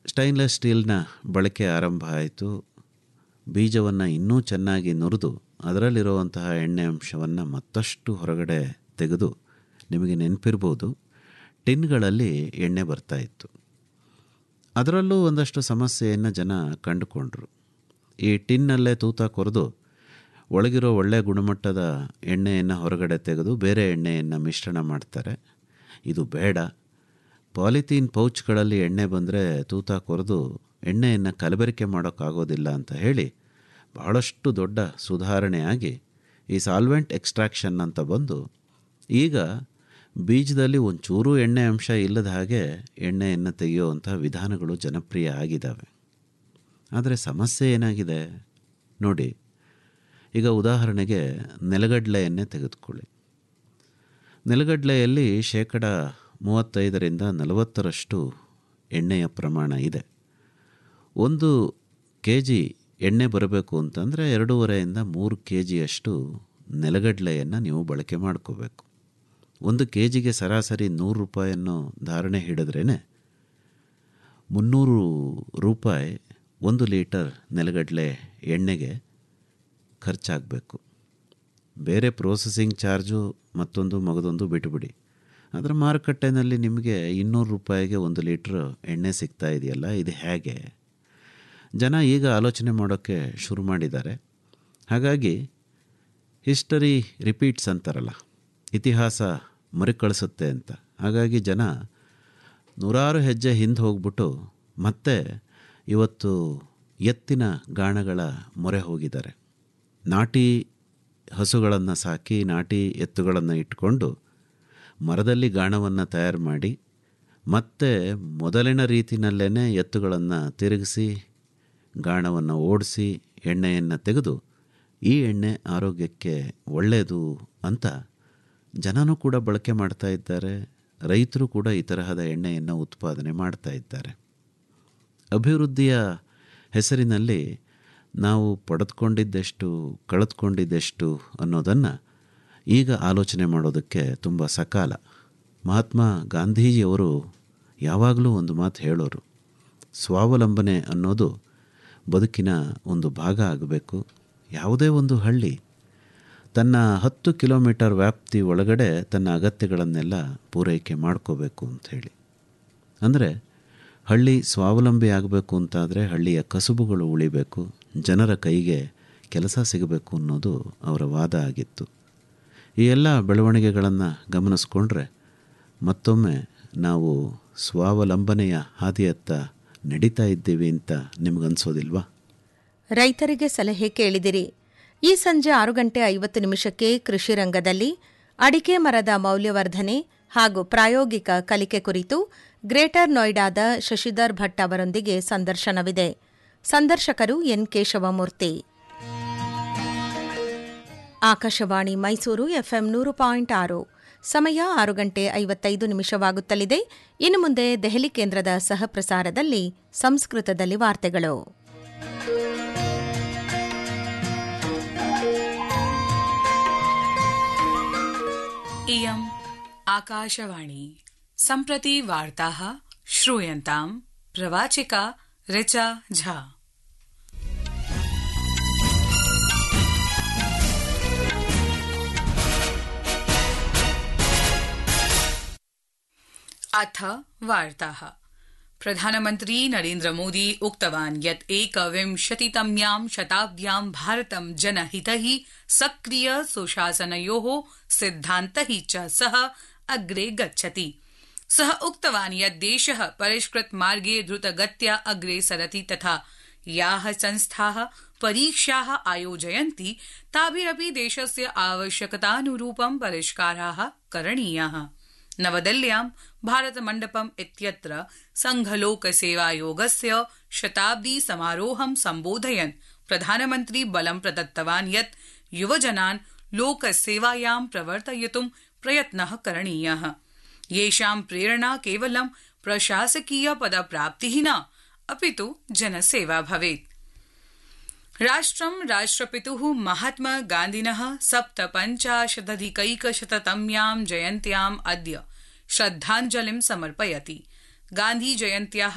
stainless ಸ್ಟೀಲ್ನ ಬಳಕೆ ಆರಂಭ ಆಯಿತು ಬೀಜವನ್ನು ಇನ್ನೂ ಚೆನ್ನಾಗಿ ನುರಿದು ಅದರಲ್ಲಿರುವಂತಹ ಎಣ್ಣೆ ಅಂಶವನ್ನು ಮತ್ತಷ್ಟು ಹೊರಗಡೆ ತೆಗೆದು ನಿಮಗೆ ನೆನಪಿರ್ಬೋದು ಟಿನ್ಗಳಲ್ಲಿ ಎಣ್ಣೆ ಬರ್ತಾ ಇತ್ತು ಅದರಲ್ಲೂ ಒಂದಷ್ಟು ಸಮಸ್ಯೆಯನ್ನು ಜನ ಕಂಡುಕೊಂಡ್ರು ಈ ಟಿನ್ನಲ್ಲೇ ತೂತ ಕೊರೆದು ಒಳಗಿರೋ ಒಳ್ಳೆಯ ಗುಣಮಟ್ಟದ ಎಣ್ಣೆಯನ್ನು ಹೊರಗಡೆ ತೆಗೆದು ಬೇರೆ ಎಣ್ಣೆಯನ್ನು ಮಿಶ್ರಣ ಮಾಡ್ತಾರೆ ಇದು ಬೇಡ ಪಾಲಿಥೀನ್ ಪೌಚ್ಗಳಲ್ಲಿ ಎಣ್ಣೆ ಬಂದರೆ ತೂತ ಕೊರೆದು ಎಣ್ಣೆಯನ್ನು ಕಲಬೆರಕೆ ಮಾಡೋಕ್ಕಾಗೋದಿಲ್ಲ ಅಂತ ಹೇಳಿ ಬಹಳಷ್ಟು ದೊಡ್ಡ ಸುಧಾರಣೆಯಾಗಿ ಈ ಸಾಲ್ವೆಂಟ್ ಎಕ್ಸ್ಟ್ರಾಕ್ಷನ್ ಅಂತ ಬಂದು ಈಗ ಬೀಜದಲ್ಲಿ ಒಂಚೂರು ಎಣ್ಣೆ ಅಂಶ ಇಲ್ಲದ ಹಾಗೆ ಎಣ್ಣೆಯನ್ನು ತೆಗೆಯುವಂಥ ವಿಧಾನಗಳು ಜನಪ್ರಿಯ ಆಗಿದ್ದಾವೆ ಆದರೆ ಸಮಸ್ಯೆ ಏನಾಗಿದೆ ನೋಡಿ ಈಗ ಉದಾಹರಣೆಗೆ ನೆಲಗಡಲೆ ಎಣ್ಣೆ ತೆಗೆದುಕೊಳ್ಳಿ ನೆಲಗಡಲೆಯಲ್ಲಿ ಶೇಕಡ ಮೂವತ್ತೈದರಿಂದ ನಲವತ್ತರಷ್ಟು ಎಣ್ಣೆಯ ಪ್ರಮಾಣ ಇದೆ ಒಂದು ಕೆ ಜಿ ಎಣ್ಣೆ ಬರಬೇಕು ಅಂತಂದರೆ ಎರಡೂವರೆಯಿಂದ ಮೂರು ಕೆ ಜಿಯಷ್ಟು ನೆಲಗಡಲೆಯನ್ನು ನೀವು ಬಳಕೆ ಮಾಡ್ಕೋಬೇಕು ಒಂದು ಕೆ ಜಿಗೆ ಸರಾಸರಿ ನೂರು ರೂಪಾಯಿಯನ್ನು ಧಾರಣೆ ಹಿಡಿದ್ರೇ ಮುನ್ನೂರು ರೂಪಾಯಿ ಒಂದು ಲೀಟರ್ ನೆಲಗಡಲೆ ಎಣ್ಣೆಗೆ ಖರ್ಚಾಗಬೇಕು ಬೇರೆ ಪ್ರೋಸೆಸಿಂಗ್ ಚಾರ್ಜು ಮತ್ತೊಂದು ಮಗದೊಂದು ಬಿಟ್ಟುಬಿಡಿ ಅದರ ಮಾರುಕಟ್ಟೆನಲ್ಲಿ ನಿಮಗೆ ಇನ್ನೂರು ರೂಪಾಯಿಗೆ ಒಂದು ಲೀಟ್ರ್ ಎಣ್ಣೆ ಸಿಗ್ತಾ ಇದೆಯಲ್ಲ ಇದು ಹೇಗೆ ಜನ ಈಗ ಆಲೋಚನೆ ಮಾಡೋಕ್ಕೆ ಶುರು ಮಾಡಿದ್ದಾರೆ ಹಾಗಾಗಿ ಹಿಸ್ಟರಿ ರಿಪೀಟ್ಸ್ ಅಂತಾರಲ್ಲ ಇತಿಹಾಸ ಮರುಕಳಿಸುತ್ತೆ ಅಂತ ಹಾಗಾಗಿ ಜನ ನೂರಾರು ಹೆಜ್ಜೆ ಹಿಂದೆ ಹೋಗ್ಬಿಟ್ಟು ಮತ್ತೆ ಇವತ್ತು ಎತ್ತಿನ ಗಾಣಗಳ ಮೊರೆ ಹೋಗಿದ್ದಾರೆ ನಾಟಿ ಹಸುಗಳನ್ನು ಸಾಕಿ ನಾಟಿ ಎತ್ತುಗಳನ್ನು ಇಟ್ಕೊಂಡು ಮರದಲ್ಲಿ ಗಾಣವನ್ನು ತಯಾರು ಮಾಡಿ ಮತ್ತೆ ಮೊದಲಿನ ರೀತಿಯಲ್ಲೇ ಎತ್ತುಗಳನ್ನು ತಿರುಗಿಸಿ ಗಾಣವನ್ನು ಓಡಿಸಿ ಎಣ್ಣೆಯನ್ನು ತೆಗೆದು ಈ ಎಣ್ಣೆ ಆರೋಗ್ಯಕ್ಕೆ ಒಳ್ಳೆಯದು ಅಂತ ಜನನೂ ಕೂಡ ಬಳಕೆ ಮಾಡ್ತಾ ಇದ್ದಾರೆ ರೈತರು ಕೂಡ ಈ ತರಹದ ಎಣ್ಣೆಯನ್ನು ಉತ್ಪಾದನೆ ಮಾಡ್ತಾ ಇದ್ದಾರೆ ಅಭಿವೃದ್ಧಿಯ ಹೆಸರಿನಲ್ಲಿ ನಾವು ಪಡೆದುಕೊಂಡಿದ್ದೆಷ್ಟು ಕಳೆದುಕೊಂಡಿದ್ದೆಷ್ಟು ಅನ್ನೋದನ್ನು ಈಗ ಆಲೋಚನೆ ಮಾಡೋದಕ್ಕೆ ತುಂಬ ಸಕಾಲ ಮಹಾತ್ಮ ಗಾಂಧೀಜಿಯವರು ಯಾವಾಗಲೂ ಒಂದು ಮಾತು ಹೇಳೋರು ಸ್ವಾವಲಂಬನೆ ಅನ್ನೋದು ಬದುಕಿನ ಒಂದು ಭಾಗ ಆಗಬೇಕು ಯಾವುದೇ ಒಂದು ಹಳ್ಳಿ ತನ್ನ ಹತ್ತು ಕಿಲೋಮೀಟರ್ ವ್ಯಾಪ್ತಿ ಒಳಗಡೆ ತನ್ನ ಅಗತ್ಯಗಳನ್ನೆಲ್ಲ ಪೂರೈಕೆ ಮಾಡ್ಕೋಬೇಕು ಅಂಥೇಳಿ ಅಂದರೆ ಹಳ್ಳಿ ಸ್ವಾವಲಂಬಿ ಆಗಬೇಕು ಅಂತಾದರೆ ಹಳ್ಳಿಯ ಕಸುಬುಗಳು ಉಳಿಬೇಕು ಜನರ ಕೈಗೆ ಕೆಲಸ ಸಿಗಬೇಕು ಅನ್ನೋದು ಅವರ ವಾದ ಆಗಿತ್ತು ಈ ಎಲ್ಲ ಬೆಳವಣಿಗೆಗಳನ್ನು ಗಮನಿಸ್ಕೊಂಡ್ರೆ ಮತ್ತೊಮ್ಮೆ ನಾವು ಸ್ವಾವಲಂಬನೆಯ ಹಾದಿಯತ್ತ ನಡೀತಾ ಇದ್ದೀವಿ ಅಂತ ನಿಮಗನ್ಸೋದಿಲ್ವಾ ರೈತರಿಗೆ ಸಲಹೆ ಕೇಳಿದಿರಿ ಈ ಸಂಜೆ ಆರು ಗಂಟೆ ಐವತ್ತು ನಿಮಿಷಕ್ಕೆ ಕೃಷಿ ರಂಗದಲ್ಲಿ ಅಡಿಕೆ ಮರದ ಮೌಲ್ಯವರ್ಧನೆ ಹಾಗೂ ಪ್ರಾಯೋಗಿಕ ಕಲಿಕೆ ಕುರಿತು ಗ್ರೇಟರ್ ನೋಯ್ಡಾದ ಶಶಿಧರ್ ಭಟ್ ಅವರೊಂದಿಗೆ ಸಂದರ್ಶನವಿದೆ ಸಂದರ್ಶಕರು ಎನ್ ಕೇಶವಮೂರ್ತಿ ಆಕಾಶವಾಣಿ ಮೈಸೂರು ಎಫ್ಎಂ ನೂರು ಪಾಯಿಂಟ್ ಆರು ಸಮಯ ಆರು ಗಂಟೆ ಐವತ್ತೈದು ನಿಮಿಷವಾಗುತ್ತಲಿದೆ ಇನ್ನು ಮುಂದೆ ದೆಹಲಿ ಕೇಂದ್ರದ ಸಹಪ್ರಸಾರದಲ್ಲಿ ಸಂಸ್ಕೃತದಲ್ಲಿ ವಾರ್ತೆಗಳು इयम् आकाशवाणी सम्प्रति वार्ताः श्रूयन्ताम् प्रवाचिका ऋचा झा अथ वार्ताः प्रधानमन्त्री नरेन्द्रमोदी उक्तवान् यत् एकविंशतितम्यां शताब्द्यां भारतं जनहितैः सक्रिय सुशासनयो सिद्धान्तैः च सह अग्रे गच्छति सः उक्तवान् यत् देश परिष्कृत मार्गे द्रुतगत्या अग्रे सरति तथा या संस्था परीक्षा आयोजयन्ति ताभिरपि देशस्य आवश्यकतानुरूपं परिष्कारा करणीया नवदिल्ल्यां भारतमण्डपम् इत्यत्र संघलोकसेवायोगस्य शताब्दी समारोहं सम्बोधयन् प्रधानमन्त्री बलं प्रदत्तवान् यत् युवजनान् लोकसेवायां प्रवर्तयितुं प्रयत्न करणीय येषां प्रेरणा केवलं प्रशासकीय पदप्राप्ति न अपितु जनसेवा भवेत् राष्ट्रं राष्ट्रपितुः महात्मा गान्धिनः सप्तपञ्चाशदधिकैकशततम्यां जयन्त्याम् अद्य श्रद्धाञ्जलिं समर्पयति गान्धी जयन्त्याः